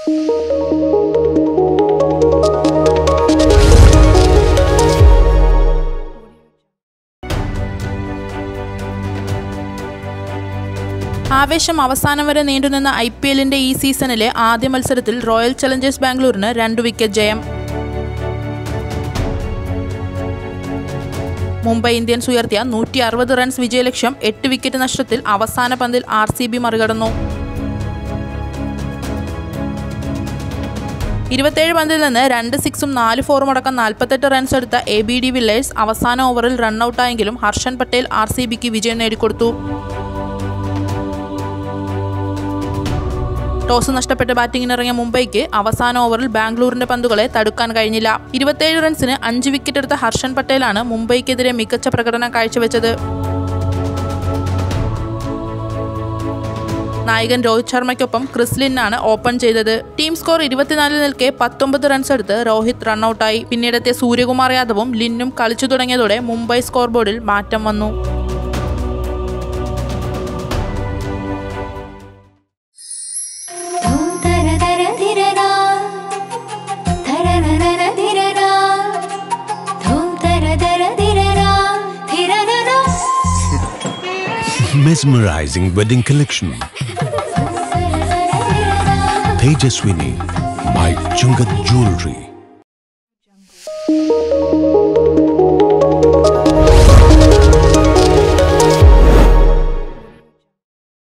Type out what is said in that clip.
ആവേശം അവസാനം വരെ നീണ്ടുനിന്ന ഐ പി എല്ലിന്റെ ഈ സീസണിലെ ആദ്യ മത്സരത്തിൽ റോയൽ ചലഞ്ചേഴ്സ് ബാംഗ്ലൂരിന് രണ്ട് വിക്കറ്റ് ജയം മുംബൈ ഇന്ത്യൻസ് ഉയർത്തിയ നൂറ്റി അറുപത് റൺസ് വിജയലക്ഷ്യം എട്ട് വിക്കറ്റ് നഷ്ടത്തിൽ അവസാന പന്തിൽ ആർ സി ബി മറികടന്നു ഇരുപത്തേഴ് പന്തിൽ നിന്ന് രണ്ട് സിക്സും നാല് ഫോറും അടക്കം നാൽപ്പത്തെട്ട് റൺസ് എടുത്ത എ ബി ഡി വില്ലേഴ്സ് അവസാന ഓവറിൽ റണ്ണൌട്ടായെങ്കിലും ഹർഷൻ പട്ടേൽ ആർ സി ബിക്ക് വിജയം നേടിക്കൊടുത്തു ടോസ് നഷ്ടപ്പെട്ട് ബാറ്റിംഗിനിറങ്ങിയ മുംബൈക്ക് അവസാന ഓവറിൽ ബാംഗ്ലൂരിന്റെ പന്തുകളെ തടുക്കാൻ കഴിഞ്ഞില്ല ഇരുപത്തേഴ് റൺസിന് അഞ്ച് വിക്കറ്റ് എടുത്ത ഹർഷൻ പട്ടേലാണ് മുംബൈക്കെതിരെ മികച്ച പ്രകടനം കാഴ്ചവെച്ചത് നായകൻ രോഹിത് ശർമ്മയ്ക്കൊപ്പം ക്രിസ് ലിന്നാണ് ഓപ്പൺ ചെയ്തത് ടീം സ്കോർ ഇരുപത്തിനാലിൽ നിൽക്കെ പത്തൊമ്പത് റൺസ് എടുത്ത് രോഹിത് റണ്ണൌട്ടായി പിന്നീടെത്തിയ സൂര്യകുമാർ യാദവും ലിന്നും കളിച്ചു തുടങ്ങിയതോടെ മുംബൈ സ്കോർ ബോർഡിൽ മാറ്റം വന്നു ധൂം തര തര ധിരരാ ധരരരര ധിരരാ ധൂം തര തര ധിരരാ ധിരരരാ Mesmerizing wedding collection. Tejaswini by Chungat Jewelry.